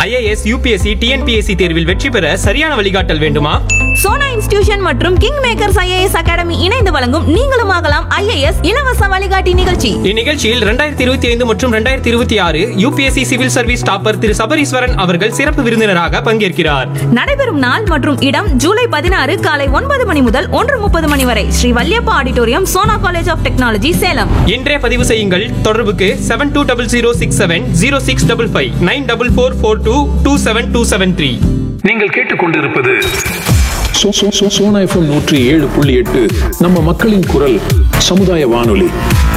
IAS UPSC TNPSC தேர்வில் வெற்றி பெற சரியான வழிகாட்டல் வேண்டுமா சோனா இன்ஸ்டிடியூஷன் மற்றும் கிங் மேக்கர்ஸ் ஐஏஎஸ் அகாடமி இணைந்து வழங்கும் நீங்களும் ஆகலாம் ஐஏஎஸ் இலவச வழிகாட்டி நிகழ்ச்சி இந்நிகழ்ச்சியில் ரெண்டாயிரத்தி இருபத்தி ஐந்து மற்றும் ரெண்டாயிரத்தி இருபத்தி ஆறு UPSC civil service topper Thiru Sabareeswaran அவர்கள் சிறப்பு விருந்தினராக பங்கேற்கிறார் நடைபெறும் நாள் மற்றும் இடம் ஜூலை பதினாறு காலை ஒன்பது மணி முதல் ஒன்று முப்பது மணி வரை Sri Valliappa auditorium Sona college of technology Salem இன்றே பதிவு செய்யுங்கள் தொடர்புக்கு seven two double zero six seven zero six double five nine double four four two two seven two seven three நீங்கள் கேட்டுக்கொண்டிருப்பது சோ- சோ- சோ- சோனா எஃப்எம் நூற்றி ஏழு புள்ளி எட்டு நம்ம மக்களின் குரல் சமுதாய வானொலி